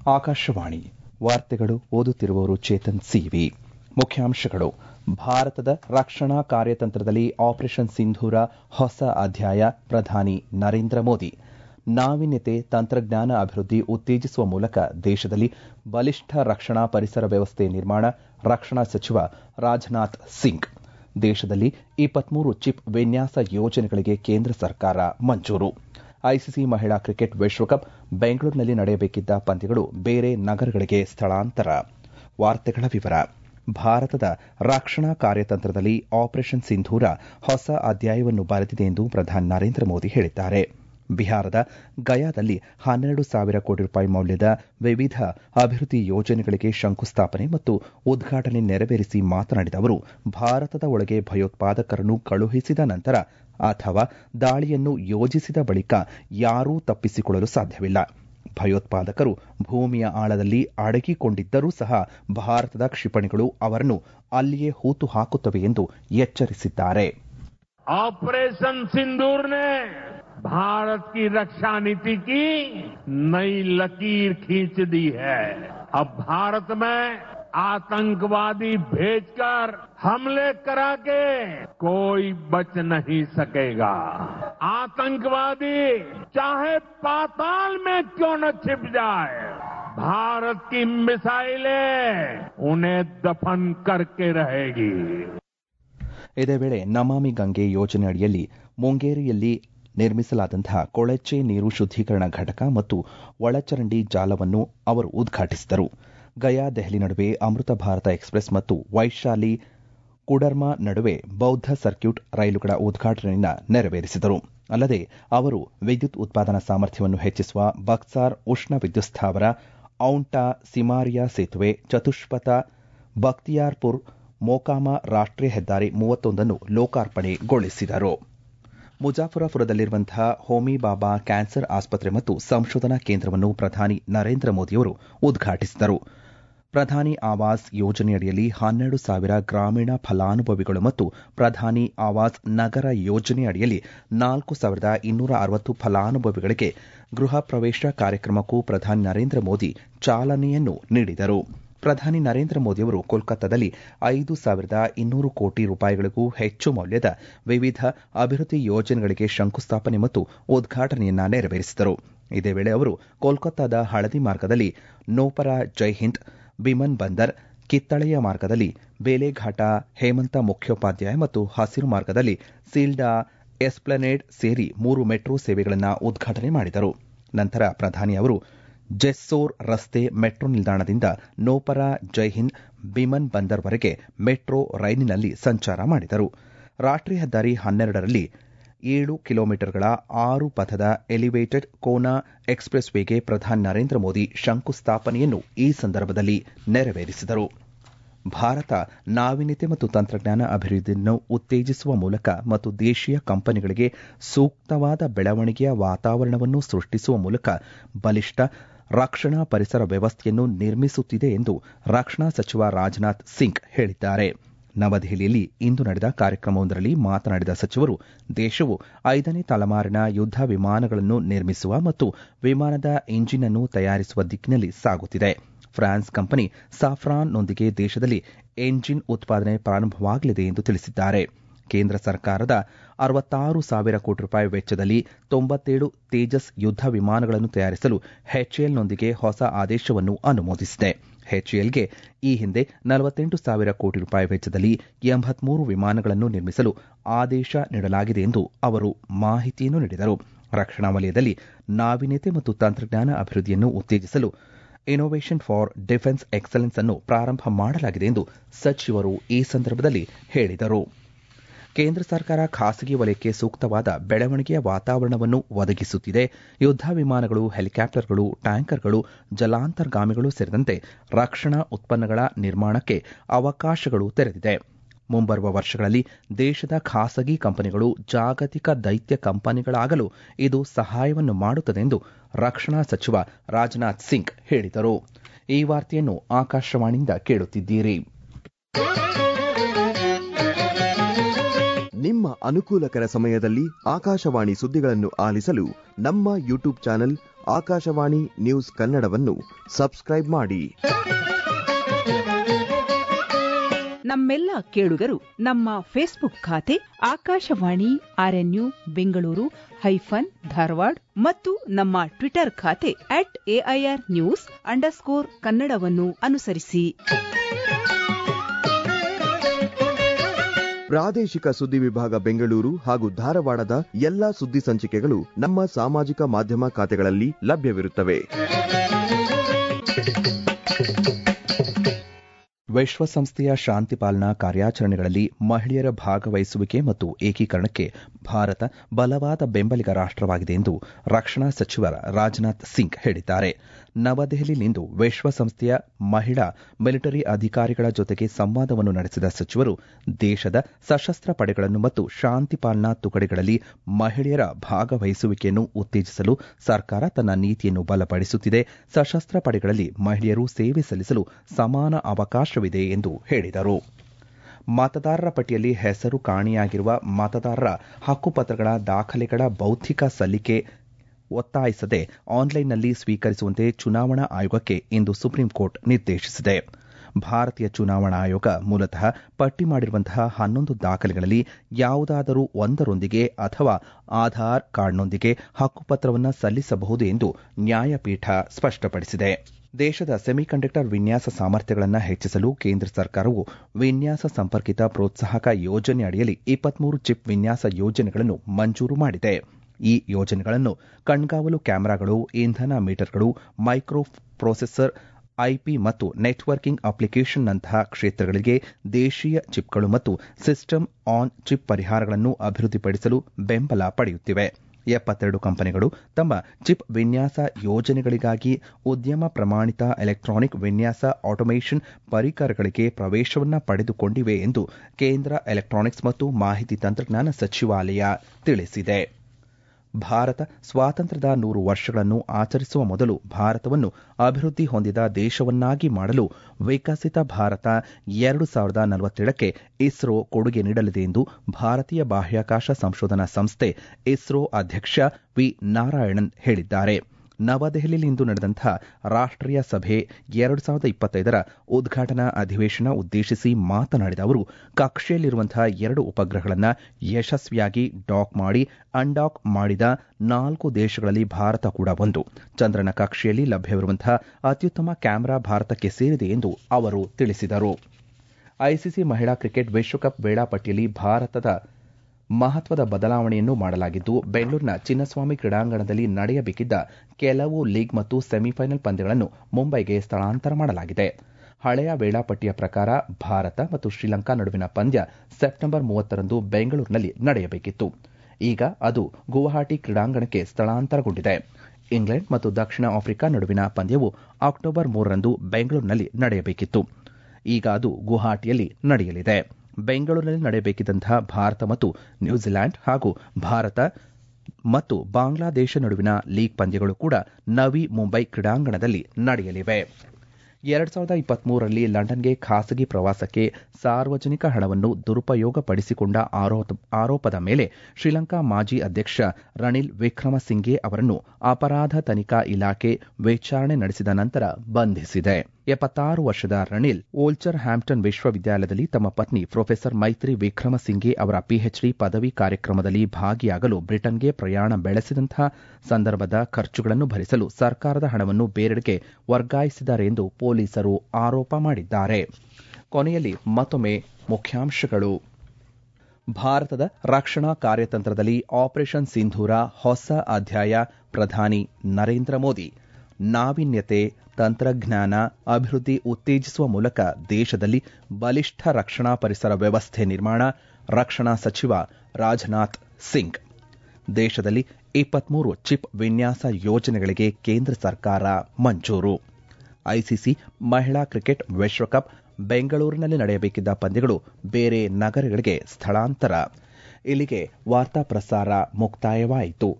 ಆಕಾಶವಾಣಿ ವಾರ್ತೆಗಳು ಓದುತ್ತಿರುವವರು ಚೇತನ್ ಸಿವಿ ಮುಖ್ಯಾಂಶಗಳು ಭಾರತದ ರಕ್ಷಣಾ ಕಾರ್ಯತಂತ್ರದಲ್ಲಿ ಆಪರೇಷನ್ ಸಿಂಧೂರ ಹೊಸ ಅಧ್ಯಾಯ ಪ್ರಧಾನಿ ನರೇಂದ್ರ ಮೋದಿ ನಾವೀನ್ಯತೆ ತಂತ್ರಜ್ಞಾನ ಅಭಿವೃದ್ಧಿ ಉತ್ತೇಜಿಸುವ ಮೂಲಕ ದೇಶದಲ್ಲಿ ಬಲಿಷ್ಠ ರಕ್ಷಣಾ ಪರಿಸರ ವ್ಯವಸ್ಥೆ ನಿರ್ಮಾಣ ರಕ್ಷಣಾ ಸಚಿವ ರಾಜನಾಥ್ ಸಿಂಗ್ ದೇಶದಲ್ಲಿ ಇಪ್ಪತ್ಮೂರು ಚಿಪ್ ವಿನ್ಯಾಸ ಯೋಜನೆಗಳಿಗೆ ಕೇಂದ್ರ ಸರ್ಕಾರ ಮಂಜೂರು ಐಸಿಸಿ ಮಹಿಳಾ ಕ್ರಿಕೆಟ್ ವಿಶ್ವಕಪ್ ಬೆಂಗಳೂರಿನಲ್ಲಿ ನಡೆಯಬೇಕಿದ್ದ ಪಂದ್ಯಗಳು ಬೇರೆ ನಗರಗಳಿಗೆ ಸ್ಥಳಾಂತರ ವಾರ್ತೆಗಳ ವಿವರ ಭಾರತದ ರಕ್ಷಣಾ ಕಾರ್ಯತಂತ್ರದಲ್ಲಿ ಆಪರೇಷನ್ ಸಿಂಧೂರ ಹೊಸ ಅಧ್ಯಾಯವನ್ನು ಬರೆದಿದೆ ಎಂದು ಪ್ರಧಾನಿ ನರೇಂದ್ರ ಮೋದಿ ಹೇಳಿದ್ದಾರೆ ಬಿಹಾರದ ಗಯಾದಲ್ಲಿ ಹನ್ನೆರಡು ಸಾವಿರ ಕೋಟಿ ರೂಪಾಯಿ ಮೌಲ್ಯದ ವಿವಿಧ ಅಭಿವೃದ್ಧಿ ಯೋಜನೆಗಳಿಗೆ ಶಂಕುಸ್ಥಾಪನೆ ಮತ್ತು ಉದ್ಘಾಟನೆ ನೆರವೇರಿಸಿ ಮಾತನಾಡಿದ ಅವರು ಭಾರತದ ಒಳಗೆ ಭಯೋತ್ಪಾದಕರನ್ನು ಕಳುಹಿಸಿದ ನಂತರ ಅಥವಾ ದಾಳಿಯನ್ನು ಯೋಜಿಸಿದ ಬಳಿಕ ಯಾರೂ ತಪ್ಪಿಸಿಕೊಳ್ಳಲು ಸಾಧ್ಯವಿಲ್ಲ ಭಯೋತ್ಪಾದಕರು ಭೂಮಿಯ ಆಳದಲ್ಲಿ ಅಡಗಿಕೊಂಡಿದ್ದರೂ ಸಹ ಭಾರತದ ಕ್ಷಿಪಣಿಗಳು ಅವರನ್ನು ಅಲ್ಲಿಯೇ ಹೂತು ಹಾಕುತ್ತವೆ ಎಂದು ಎಚ್ಚರಿಸಿದ್ದಾರೆ ऑपरेशन सिंदूर ने भारत की रक्षा नीति की नई लकीर खींच दी है अब भारत में आतंकवादी भेजकर हमले करा के कोई बच नहीं सकेगा आतंकवादी चाहे पाताल में क्यों न छिप जाए भारत की मिसाइलें उन्हें दफन करके रहेगी ಇದೇ ವೇಳೆ ನಮಾಮಿ ಗಂಗೆ ಯೋಜನೆ ಅಡಿಯಲ್ಲಿ ಮುಂಗೇರಿಯಲ್ಲಿ ನಿರ್ಮಿಸಲಾದಂತಹ ಕೊಳಚೆ ನೀರು ಶುದ್ದೀಕರಣ ಘಟಕ ಮತ್ತು ಒಳಚರಂಡಿ ಜಾಲವನ್ನು ಅವರು ಉದ್ಘಾಟಿಸಿದರು ಗಯಾ ದೆಹಲಿ ನಡುವೆ ಅಮೃತ ಭಾರತ ಎಕ್ಸ್ಪ್ರೆಸ್ ಮತ್ತು ವೈಶಾಲಿ ಕುಡರ್ಮಾ ನಡುವೆ ಬೌದ್ಧ ಸರ್ಕ್ಯೂಟ್ ರೈಲುಗಳ ಉದ್ಘಾಟನೆಯನ್ನು ನೆರವೇರಿಸಿದರು ಅಲ್ಲದೆ ಅವರು ವಿದ್ಯುತ್ ಉತ್ಪಾದನಾ ಸಾಮರ್ಥ್ಯವನ್ನು ಹೆಚ್ಚಿಸುವ ಬಕ್ಸಾರ್ ಉಷ್ಣ ವಿದ್ಯುತ್ ಸ್ಥಾವರ ಔಂಟಾ ಸಿಮಾರಿಯಾ ಸೇತುವೆ ಚತುಷ್ಪಥ ಬಕ್ತಿಯಾರ್ಪುರ್ ಮೋಕಾಮ ರಾಷ್ಟೀಯ ಹೆದ್ದಾರಿ ಮೂವತ್ತೊಂದನ್ನು ಲೋಕಾರ್ಪಣೆಗೊಳಿಸಿದರು ಮುಜಾಫರಾಪುರದಲ್ಲಿರುವಂತಹ ಹೋಮಿ ಬಾಬಾ ಕ್ಯಾನ್ಸರ್ ಆಸ್ಪತ್ರೆ ಮತ್ತು ಸಂಶೋಧನಾ ಕೇಂದ್ರವನ್ನು ಪ್ರಧಾನಿ ನರೇಂದ್ರ ಮೋದಿಯವರು ಉದ್ಘಾಟಿಸಿದರು ಪ್ರಧಾನಿ ಆವಾಸ್ ಯೋಜನೆಯಡಿಯಲ್ಲಿ ಹನ್ನೆರಡು ಸಾವಿರ ಗ್ರಾಮೀಣ ಫಲಾನುಭವಿಗಳು ಮತ್ತು ಪ್ರಧಾನಿ ಆವಾಸ್ ನಗರ ಯೋಜನೆ ಅಡಿಯಲ್ಲಿ ನಾಲ್ಕು ಸಾವಿರದ ಇನ್ನೂರ ಅರವತ್ತು ಫಲಾನುಭವಿಗಳಿಗೆ ಗೃಹ ಪ್ರವೇಶ ಕಾರ್ಯಕ್ರಮಕ್ಕೂ ಪ್ರಧಾನಿ ನರೇಂದ್ರ ಮೋದಿ ಚಾಲನೆಯನ್ನು ನೀಡಿದರು ಪ್ರಧಾನಿ ನರೇಂದ್ರ ಮೋದಿಯವರು ಕೋಲ್ಕತ್ತಾದಲ್ಲಿ ಐದು ಸಾವಿರದ ಇನ್ನೂರು ಕೋಟಿ ರೂಪಾಯಿಗಳಿಗೂ ಹೆಚ್ಚು ಮೌಲ್ಯದ ವಿವಿಧ ಅಭಿವೃದ್ಧಿ ಯೋಜನೆಗಳಿಗೆ ಶಂಕುಸ್ಥಾಪನೆ ಮತ್ತು ಉದ್ಘಾಟನೆಯನ್ನ ನೆರವೇರಿಸಿದರು ಇದೇ ವೇಳೆ ಅವರು ಕೋಲ್ಕತ್ತಾದ ಹಳದಿ ಮಾರ್ಗದಲ್ಲಿ ನೋಪರ ಜೈಹಿಂದ್ ಬಿಮನ್ ಬಂದರ್ ಕಿತ್ತಳೆಯ ಮಾರ್ಗದಲ್ಲಿ ಬೇಲೆಘಾಟ ಹೇಮಂತ ಮುಖ್ಯೋಪಾಧ್ಯಾಯ ಮತ್ತು ಹಸಿರು ಮಾರ್ಗದಲ್ಲಿ ಸೀಲ್ಡಾ ಎಸ್ಪ್ಲನೇಡ್ ಸೇರಿ ಮೂರು ಮೆಟ್ರೋ ಸೇವೆಗಳನ್ನು ಉದ್ಘಾಟನೆ ಮಾಡಿದರು ನಂತರ ಪ್ರಧಾನಿ ಅವರು ಜೆಸ್ಸೋರ್ ರಸ್ತೆ ಮೆಟ್ರೋ ನಿಲ್ದಾಣದಿಂದ ನೋಪರ ಜೈಹಿಂದ್ ಬಿಮನ್ ಬಂದರ್ವರೆಗೆ ಮೆಟ್ರೋ ರೈಲಿನಲ್ಲಿ ಸಂಚಾರ ಮಾಡಿದರು ರಾಷ್ಟೀಯ ಹೆದ್ದಾರಿ ಹನ್ನೆರಡರಲ್ಲಿ ಏಳು ಕಿಲೋಮೀಟರ್ಗಳ ಆರು ಪಥದ ಎಲಿವೇಟೆಡ್ ಕೋನಾ ಎಕ್ಸ್ಪ್ರೆಸ್ ವೇಗೆ ಪ್ರಧಾನಿ ನರೇಂದ್ರ ಮೋದಿ ಶಂಕುಸ್ಥಾಪನೆಯನ್ನು ಈ ಸಂದರ್ಭದಲ್ಲಿ ನೆರವೇರಿಸಿದರು ಭಾರತ ನಾವೀನ್ಯತೆ ಮತ್ತು ತಂತ್ರಜ್ಞಾನ ಅಭಿವೃದ್ಧಿಯನ್ನು ಉತ್ತೇಜಿಸುವ ಮೂಲಕ ಮತ್ತು ದೇಶೀಯ ಕಂಪನಿಗಳಿಗೆ ಸೂಕ್ತವಾದ ಬೆಳವಣಿಗೆಯ ವಾತಾವರಣವನ್ನು ಸೃಷ್ಟಿಸುವ ಮೂಲಕ ಬಲಿಷ್ಠ ರಕ್ಷಣಾ ಪರಿಸರ ವ್ಯವಸ್ಥೆಯನ್ನು ನಿರ್ಮಿಸುತ್ತಿದೆ ಎಂದು ರಕ್ಷಣಾ ಸಚಿವ ರಾಜನಾಥ್ ಸಿಂಗ್ ಹೇಳಿದ್ದಾರೆ ನವದೆಹಲಿಯಲ್ಲಿ ಇಂದು ನಡೆದ ಕಾರ್ಯಕ್ರಮವೊಂದರಲ್ಲಿ ಮಾತನಾಡಿದ ಸಚಿವರು ದೇಶವು ಐದನೇ ತಲೆಮಾರಿನ ಯುದ್ಧ ವಿಮಾನಗಳನ್ನು ನಿರ್ಮಿಸುವ ಮತ್ತು ವಿಮಾನದ ಇಂಜಿನ್ ಅನ್ನು ತಯಾರಿಸುವ ದಿಕ್ಕಿನಲ್ಲಿ ಸಾಗುತ್ತಿದೆ ಫ್ರಾನ್ಸ್ ಕಂಪನಿ ಸಾಫ್ರಾನ್ನೊಂದಿಗೆ ದೇಶದಲ್ಲಿ ಎಂಜಿನ್ ಉತ್ಪಾದನೆ ಪ್ರಾರಂಭವಾಗಲಿದೆ ಎಂದು ತಿಳಿಸಿದ್ದಾರೆ ಕೇಂದ್ರ ಸರ್ಕಾರದ ಅರವತ್ತಾರು ಸಾವಿರ ಕೋಟಿ ರೂಪಾಯಿ ವೆಚ್ಚದಲ್ಲಿ ತೊಂಬತ್ತೇಳು ತೇಜಸ್ ಯುದ್ಧ ವಿಮಾನಗಳನ್ನು ತಯಾರಿಸಲು ಎಚ್ಎಎಲ್ನೊಂದಿಗೆ ಹೊಸ ಆದೇಶವನ್ನು ಅನುಮೋದಿಸಿದೆ ಎಚ್ಎಎಲ್ಗೆ ಈ ಹಿಂದೆ ನಲವತ್ತೆಂಟು ಸಾವಿರ ಕೋಟಿ ರೂಪಾಯಿ ವೆಚ್ಚದಲ್ಲಿ ಎಂಬತ್ಮೂರು ವಿಮಾನಗಳನ್ನು ನಿರ್ಮಿಸಲು ಆದೇಶ ನೀಡಲಾಗಿದೆ ಎಂದು ಅವರು ಮಾಹಿತಿಯನ್ನು ನೀಡಿದರು ರಕ್ಷಣಾ ವಲಯದಲ್ಲಿ ನಾವೀನ್ಯತೆ ಮತ್ತು ತಂತ್ರಜ್ಞಾನ ಅಭಿವೃದ್ಧಿಯನ್ನು ಉತ್ತೇಜಿಸಲು ಇನ್ನೋವೇಷನ್ ಫಾರ್ ಡಿಫೆನ್ಸ್ ಎಕ್ಸಲೆನ್ಸ್ ಅನ್ನು ಪ್ರಾರಂಭ ಮಾಡಲಾಗಿದೆ ಎಂದು ಸಚಿವರು ಈ ಸಂದರ್ಭದಲ್ಲಿ ಹೇಳಿದರು ಕೇಂದ್ರ ಸರ್ಕಾರ ಖಾಸಗಿ ವಲಯಕ್ಕೆ ಸೂಕ್ತವಾದ ಬೆಳವಣಿಗೆಯ ವಾತಾವರಣವನ್ನು ಒದಗಿಸುತ್ತಿದೆ ಯುದ್ಧ ವಿಮಾನಗಳು ಹೆಲಿಕಾಪ್ಟರ್ಗಳು ಟ್ಯಾಂಕರ್ಗಳು ಜಲಾಂತರ್ಗಾಮಿಗಳು ಸೇರಿದಂತೆ ರಕ್ಷಣಾ ಉತ್ಪನ್ನಗಳ ನಿರ್ಮಾಣಕ್ಕೆ ಅವಕಾಶಗಳು ತೆರೆದಿದೆ ಮುಂಬರುವ ವರ್ಷಗಳಲ್ಲಿ ದೇಶದ ಖಾಸಗಿ ಕಂಪನಿಗಳು ಜಾಗತಿಕ ದೈತ್ಯ ಕಂಪನಿಗಳಾಗಲು ಇದು ಸಹಾಯವನ್ನು ಮಾಡುತ್ತದೆ ಎಂದು ರಕ್ಷಣಾ ಸಚಿವ ರಾಜನಾಥ್ ಸಿಂಗ್ ಹೇಳಿದರು ಈ ವಾರ್ತೆಯನ್ನು ಆಕಾಶವಾಣಿಯಿಂದ ಕೇಳುತ್ತಿದ್ದೀರಿ ನಿಮ್ಮ ಅನುಕೂಲಕರ ಸಮಯದಲ್ಲಿ ಆಕಾಶವಾಣಿ ಸುದ್ದಿಗಳನ್ನು ಆಲಿಸಲು ನಮ್ಮ ಯೂಟ್ಯೂಬ್ ಚಾನೆಲ್ ಆಕಾಶವಾಣಿ ನ್ಯೂಸ್ ಕನ್ನಡವನ್ನು ಸಬ್ಸ್ಕ್ರೈಬ್ ಮಾಡಿ ನಮ್ಮೆಲ್ಲ ಕೇಳುಗರು ನಮ್ಮ ಫೇಸ್ಬುಕ್ ಖಾತೆ ಆಕಾಶವಾಣಿ ಆರ್ಎನ್ಯು ಬೆಂಗಳೂರು ಹೈಫನ್ ಧಾರವಾಡ ಮತ್ತು ನಮ್ಮ ಟ್ವಿಟರ್ ಖಾತೆ ಅಟ್ ಎಐಆರ್ ನ್ಯೂಸ್ ಅಂಡರ್ಸ್ಕೋರ್ ಕನ್ನಡವನ್ನು ಅನುಸರಿಸಿ ಪ್ರಾದೇಶಿಕ ಸುದ್ದಿ ವಿಭಾಗ ಬೆಂಗಳೂರು ಹಾಗೂ ಧಾರವಾಡದ ಎಲ್ಲಾ ಸುದ್ದಿ ಸಂಚಿಕೆಗಳು ನಮ್ಮ ಸಾಮಾಜಿಕ ಮಾಧ್ಯಮ ಖಾತೆಗಳಲ್ಲಿ ಲಭ್ಯವಿರುತ್ತವೆ ವಿಶ್ವಸಂಸ್ಥೆಯ ಶಾಂತಿ ಪಾಲನಾ ಕಾರ್ಯಾಚರಣೆಗಳಲ್ಲಿ ಮಹಿಳೆಯರ ಭಾಗವಹಿಸುವಿಕೆ ಮತ್ತು ಏಕೀಕರಣಕ್ಕೆ ಭಾರತ ಬಲವಾದ ಬೆಂಬಲಿಗ ರಾಷ್ಟವಾಗಿದೆ ಎಂದು ರಕ್ಷಣಾ ಸಚಿವ ರಾಜನಾಥ್ ಸಿಂಗ್ ಹೇಳಿದ್ದಾರೆ ನವದೆಹಲಿಯಲ್ಲಿಂದು ವಿಶ್ವಸಂಸ್ಥೆಯ ಮಹಿಳಾ ಮಿಲಿಟರಿ ಅಧಿಕಾರಿಗಳ ಜೊತೆಗೆ ಸಂವಾದವನ್ನು ನಡೆಸಿದ ಸಚಿವರು ದೇಶದ ಸಶಸ್ತ್ರ ಪಡೆಗಳನ್ನು ಮತ್ತು ಶಾಂತಿ ಪಾಲನಾ ತುಕಡಿಗಳಲ್ಲಿ ಮಹಿಳೆಯರ ಭಾಗವಹಿಸುವಿಕೆಯನ್ನು ಉತ್ತೇಜಿಸಲು ಸರ್ಕಾರ ತನ್ನ ನೀತಿಯನ್ನು ಬಲಪಡಿಸುತ್ತಿದೆ ಸಶಸ್ತ್ರ ಪಡೆಗಳಲ್ಲಿ ಮಹಿಳೆಯರು ಸೇವೆ ಸಲ್ಲಿಸಲು ಸಮಾನ ಅವಕಾಶವಿದೆ ಎಂದು ಹೇಳಿದರು ಮತದಾರರ ಪಟ್ಟಿಯಲ್ಲಿ ಹೆಸರು ಕಾಣೆಯಾಗಿರುವ ಮತದಾರರ ಹಕ್ಕುಪತ್ರಗಳ ದಾಖಲೆಗಳ ಬೌದ್ಧಿಕ ಸಲ್ಲಿಕೆ ಒತ್ತಾಯಿಸದೆ ಆನ್ಲೈನ್ನಲ್ಲಿ ಸ್ವೀಕರಿಸುವಂತೆ ಚುನಾವಣಾ ಆಯೋಗಕ್ಕೆ ಇಂದು ಸುಪ್ರೀಂ ಕೋರ್ಟ್ ನಿರ್ದೇಶಿಸಿದೆ ಭಾರತೀಯ ಚುನಾವಣಾ ಆಯೋಗ ಮೂಲತಃ ಪಟ್ಟಿ ಮಾಡಿರುವಂತಹ ಹನ್ನೊಂದು ದಾಖಲೆಗಳಲ್ಲಿ ಯಾವುದಾದರೂ ಒಂದರೊಂದಿಗೆ ಅಥವಾ ಆಧಾರ್ ಕಾರ್ಡ್ನೊಂದಿಗೆ ಹಕ್ಕುಪತ್ರವನ್ನು ಸಲ್ಲಿಸಬಹುದು ಎಂದು ನ್ಯಾಯಪೀಠ ಸ್ಪಷ್ಟಪಡಿಸಿದೆ ದೇಶದ ಸೆಮಿಕಂಡಕ್ಟರ್ ವಿನ್ಯಾಸ ಸಾಮರ್ಥ್ಯಗಳನ್ನು ಹೆಚ್ಚಿಸಲು ಕೇಂದ್ರ ಸರ್ಕಾರವು ವಿನ್ಯಾಸ ಸಂಪರ್ಕಿತ ಪ್ರೋತ್ಸಾಹಕ ಯೋಜನೆ ಅಡಿಯಲ್ಲಿ ಇಪ್ಪತ್ಮೂರು ಚಿಪ್ ವಿನ್ಯಾಸ ಯೋಜನೆಗಳನ್ನು ಮಂಜೂರು ಮಾಡಿದೆ ಈ ಯೋಜನೆಗಳನ್ನು ಕಣ್ಗಾವಲು ಕ್ಯಾಮೆರಾಗಳು ಇಂಧನ ಮೀಟರ್ಗಳು ಮೈಕ್ರೋ ಪ್ರೊಸೆಸರ್ ಐಪಿ ಮತ್ತು ನೆಟ್ವರ್ಕಿಂಗ್ ಅಪ್ಲಿಕೇಶನ್ನಂತಹ ಕ್ಷೇತ್ರಗಳಿಗೆ ದೇಶೀಯ ಚಿಪ್ಗಳು ಮತ್ತು ಸಿಸ್ಟಮ್ ಆನ್ ಚಿಪ್ ಪರಿಹಾರಗಳನ್ನು ಅಭಿವೃದ್ಧಿಪಡಿಸಲು ಬೆಂಬಲ ಪಡೆಯುತ್ತಿವೆ ಎಪ್ಪತ್ತೆರಡು ಕಂಪನಿಗಳು ತಮ್ಮ ಚಿಪ್ ವಿನ್ಯಾಸ ಯೋಜನೆಗಳಿಗಾಗಿ ಉದ್ಯಮ ಪ್ರಮಾಣಿತ ಎಲೆಕ್ಟ್ರಾನಿಕ್ ವಿನ್ಯಾಸ ಆಟೋಮೇಷನ್ ಪರಿಕರಗಳಿಗೆ ಪ್ರವೇಶವನ್ನು ಪಡೆದುಕೊಂಡಿವೆ ಎಂದು ಕೇಂದ್ರ ಎಲೆಕ್ಟ್ರಾನಿಕ್ಸ್ ಮತ್ತು ಮಾಹಿತಿ ತಂತ್ರಜ್ಞಾನ ಸಚಿವಾಲಯ ತಿಳಿಸಿದೆ ಭಾರತ ಸ್ವಾತಂತ್ರ್ಯದ ನೂರು ವರ್ಷಗಳನ್ನು ಆಚರಿಸುವ ಮೊದಲು ಭಾರತವನ್ನು ಅಭಿವೃದ್ಧಿ ಹೊಂದಿದ ದೇಶವನ್ನಾಗಿ ಮಾಡಲು ವಿಕಸಿತ ಭಾರತ ಎರಡು ಸಾವಿರದ ನಲವತ್ತೇಳಕ್ಕೆ ಇಸ್ರೋ ಕೊಡುಗೆ ನೀಡಲಿದೆ ಎಂದು ಭಾರತೀಯ ಬಾಹ್ಯಾಕಾಶ ಸಂಶೋಧನಾ ಸಂಸ್ಥೆ ಇಸ್ರೋ ಅಧ್ಯಕ್ಷ ವಿ ನಾರಾಯಣನ್ ಹೇಳಿದ್ದಾರೆ ನವದೆಹಲಿಯಲ್ಲಿಂದು ನಡೆದಂತಹ ರಾಷ್ಟೀಯ ಸಭೆ ಎರಡು ಸಾವಿರದ ಇಪ್ಪತ್ತೈದರ ಉದ್ಘಾಟನಾ ಅಧಿವೇಶನ ಉದ್ದೇಶಿಸಿ ಮಾತನಾಡಿದ ಅವರು ಕಕ್ಷೆಯಲ್ಲಿರುವಂತಹ ಎರಡು ಉಪಗ್ರಹಗಳನ್ನು ಯಶಸ್ವಿಯಾಗಿ ಡಾಕ್ ಮಾಡಿ ಅನ್ಡಾಕ್ ಮಾಡಿದ ನಾಲ್ಕು ದೇಶಗಳಲ್ಲಿ ಭಾರತ ಕೂಡ ಒಂದು ಚಂದ್ರನ ಕಕ್ಷೆಯಲ್ಲಿ ಲಭ್ಯವಿರುವಂತಹ ಅತ್ಯುತ್ತಮ ಕ್ಯಾಮೆರಾ ಭಾರತಕ್ಕೆ ಸೇರಿದೆ ಎಂದು ಅವರು ತಿಳಿಸಿದರು ಐಸಿಸಿ ಮಹಿಳಾ ಕ್ರಿಕೆಟ್ ವಿಶ್ವಕಪ್ ವೇಳಾಪಟ್ಟಿಯಲ್ಲಿ ಭಾರತದ ಮಹತ್ವದ ಬದಲಾವಣೆಯನ್ನು ಮಾಡಲಾಗಿದ್ದು ಬೆಂಗಳೂರಿನ ಚಿನ್ನಸ್ವಾಮಿ ಕ್ರೀಡಾಂಗಣದಲ್ಲಿ ನಡೆಯಬೇಕಿದ್ದ ಕೆಲವು ಲೀಗ್ ಮತ್ತು ಸೆಮಿಫೈನಲ್ ಪಂದ್ಯಗಳನ್ನು ಮುಂಬೈಗೆ ಸ್ಥಳಾಂತರ ಮಾಡಲಾಗಿದೆ ಹಳೆಯ ವೇಳಾಪಟ್ಟಿಯ ಪ್ರಕಾರ ಭಾರತ ಮತ್ತು ಶ್ರೀಲಂಕಾ ನಡುವಿನ ಪಂದ್ಯ ಸೆಪ್ಟೆಂಬರ್ ಮೂವತ್ತರಂದು ಬೆಂಗಳೂರಿನಲ್ಲಿ ನಡೆಯಬೇಕಿತ್ತು ಈಗ ಅದು ಗುವಾಹಟಿ ಕ್ರೀಡಾಂಗಣಕ್ಕೆ ಸ್ಥಳಾಂತರಗೊಂಡಿದೆ ಇಂಗ್ಲೆಂಡ್ ಮತ್ತು ದಕ್ಷಿಣ ಆಫ್ರಿಕಾ ನಡುವಿನ ಪಂದ್ಯವು ಅಕ್ಟೋಬರ್ ಮೂರರಂದು ಬೆಂಗಳೂರಿನಲ್ಲಿ ನಡೆಯಬೇಕಿತ್ತು ಈಗ ಅದು ಗುವಾಹಟಿಯಲ್ಲಿ ನಡೆಯಲಿದೆ ಬೆಂಗಳೂರಿನಲ್ಲಿ ನಡೆಯಬೇಕಿದ್ದಂತಹ ಭಾರತ ಮತ್ತು ನ್ಯೂಜಿಲೆಂಡ್ ಹಾಗೂ ಭಾರತ ಮತ್ತು ಬಾಂಗ್ಲಾದೇಶ ನಡುವಿನ ಲೀಗ್ ಪಂದ್ಯಗಳು ಕೂಡ ನವಿ ಮುಂಬೈ ಕ್ರೀಡಾಂಗಣದಲ್ಲಿ ನಡೆಯಲಿವೆ ಎರಡ್ ಸಾವಿರದ ಇಪ್ಪತ್ಮೂರರಲ್ಲಿ ಲಂಡನ್ಗೆ ಖಾಸಗಿ ಪ್ರವಾಸಕ್ಕೆ ಸಾರ್ವಜನಿಕ ಹಣವನ್ನು ದುರುಪಯೋಗಪಡಿಸಿಕೊಂಡ ಆರೋಪದ ಮೇಲೆ ಶ್ರೀಲಂಕಾ ಮಾಜಿ ಅಧ್ಯಕ್ಷ ರಣಿಲ್ ವಿಕ್ರಮಸಿಂಘೆ ಅವರನ್ನು ಅಪರಾಧ ತನಿಖಾ ಇಲಾಖೆ ವಿಚಾರಣೆ ನಡೆಸಿದ ನಂತರ ಬಂಧಿಸಿದೆ ಎಪ್ಪತ್ತಾರು ವರ್ಷದ ರಣಿಲ್ ಓಲ್ಚರ್ ಹ್ಯಾಂಪ್ಟನ್ ವಿಶ್ವವಿದ್ಯಾಲಯದಲ್ಲಿ ತಮ್ಮ ಪತ್ನಿ ಪ್ರೊಫೆಸರ್ ಮೈತ್ರಿ ವಿಕ್ರಮಸಿಂಘೆ ಅವರ ಪಿಎಚ್ಡಿ ಪದವಿ ಕಾರ್ಯಕ್ರಮದಲ್ಲಿ ಭಾಗಿಯಾಗಲು ಬ್ರಿಟನ್ಗೆ ಪ್ರಯಾಣ ಬೆಳೆಸಿದಂತಹ ಸಂದರ್ಭದ ಖರ್ಚುಗಳನ್ನು ಭರಿಸಲು ಸರ್ಕಾರದ ಹಣವನ್ನು ಬೇರೆಡೆಗೆ ವರ್ಗಾಯಿಸಿದ್ದಾರೆ ಎಂದು ಪೊಲೀಸರು ಆರೋಪ ಮಾಡಿದ್ದಾರೆ ಕೊನೆಯಲ್ಲಿ ಮತ್ತೊಮ್ಮೆ ಮುಖ್ಯಾಂಶಗಳು ಭಾರತದ ರಕ್ಷಣಾ ಕಾರ್ಯತಂತ್ರದಲ್ಲಿ ಆಪರೇಷನ್ ಸಿಂಧೂರ ಹೊಸ ಅಧ್ಯಾಯ ಪ್ರಧಾನಿ ನರೇಂದ್ರ ಮೋದಿ ನಾವೀನ್ಯತೆ ತಂತ್ರಜ್ಞಾನ ಅಭಿವೃದ್ಧಿ ಉತ್ತೇಜಿಸುವ ಮೂಲಕ ದೇಶದಲ್ಲಿ ಬಲಿಷ್ಠ ರಕ್ಷಣಾ ಪರಿಸರ ವ್ಯವಸ್ಥೆ ನಿರ್ಮಾಣ ರಕ್ಷಣಾ ಸಚಿವ ರಾಜನಾಥ್ ಸಿಂಗ್ ದೇಶದಲ್ಲಿ ಇಪ್ಪತ್ಮೂರು ಚಿಪ್ ವಿನ್ಯಾಸ ಯೋಜನೆಗಳಿಗೆ ಕೇಂದ್ರ ಸರ್ಕಾರ ಮಂಜೂರು ಐಸಿಸಿ ಮಹಿಳಾ ಕ್ರಿಕೆಟ್ ವಿಶ್ವಕಪ್ ಬೆಂಗಳೂರಿನಲ್ಲಿ ನಡೆಯಬೇಕಿದ್ದ ಪಂದ್ಯಗಳು ಬೇರೆ ನಗರಗಳಿಗೆ ಸ್ಥಳಾಂತರ ಇಲ್ಲಿಗೆ ವಾರ್ತಾ ಪ್ರಸಾರ ಮುಕ್ತಾಯವಾಯಿತು